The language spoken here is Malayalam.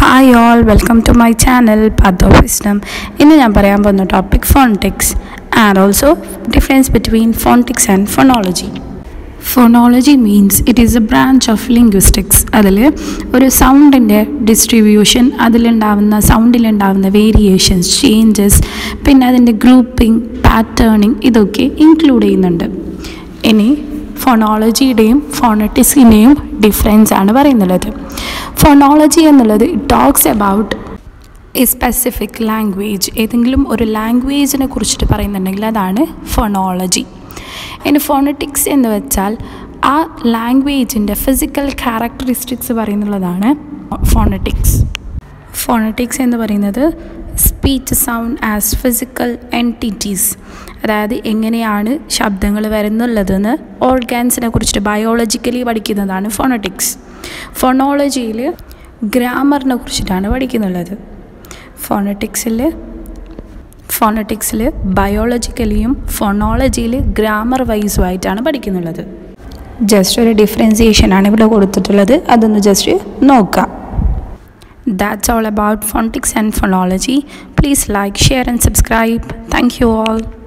Hi all welcome to my channel path of wisdom ഇന്ന് ഞാൻ പറയാൻ പോകുന്ന topic phonetics and also difference between phonetics and phonology phonology means it is a branch of linguistics അതിൽ ഒരു സൗണ്ടിൻ്റെ ഡിസ്ട്രിബ്യൂഷൻ അതിലുണ്ടാവുന്ന സൗണ്ടിലുണ്ടാവുന്ന വേരിയേഷൻസ് ചേഞ്ചസ് പിന്നെ അതിൻ്റെ ഗ്രൂപ്പിംഗ് പാറ്റേണിങ് ഇതൊക്കെ ഇൻക്ലൂഡ് ചെയ്യുന്നുണ്ട് ഇനി ഫോണോളജിയുടെയും ഫോണറ്റിക്സിൻ്റെയും ഡിഫറൻസ് ആണ് പറയുന്നുള്ളത് ഫോണോളജി എന്നുള്ളത് talks about a specific language ഏതെങ്കിലും ഒരു ലാംഗ്വേജിനെ കുറിച്ചിട്ട് പറയുന്നുണ്ടെങ്കിൽ അതാണ് ഫോണോളജി ഇനി ഫോണറ്റിക്സ് എന്ന് വെച്ചാൽ ആ ലാംഗ്വേജിൻ്റെ ഫിസിക്കൽ ക്യാരക്ടറിസ്റ്റിക്സ് പറയുന്നുള്ളതാണ് ഫോണറ്റിക്സ് ഫോണറ്റിക്സ് എന്ന് പറയുന്നത് speech sound as physical entities അതായത് എങ്ങനെയാണ് ശബ്ദങ്ങൾ വരുന്നുള്ളതെന്ന് ഓർഗാൻസിനെ കുറിച്ചിട്ട് ബയോളജിക്കലി പഠിക്കുന്നതാണ് ഫോണറ്റിക്സ് ഫോണോളജിയിൽ ഗ്രാമറിനെ കുറിച്ചിട്ടാണ് പഠിക്കുന്നുള്ളത് ഫോണറ്റിക്സിൽ ഫോണറ്റിക്സിൽ ബയോളജിക്കലിയും ഫോണോളജിയിൽ ഗ്രാമർ വൈസും ആയിട്ടാണ് പഠിക്കുന്നുള്ളത് ജസ്റ്റ് ഒരു ഡിഫറൻസിയേഷൻ ആണ് ഇവിടെ കൊടുത്തിട്ടുള്ളത് അതൊന്ന് ജസ്റ്റ് നോക്കാം That's all about phonetics and phonology. Please like, share, and subscribe. Thank you all.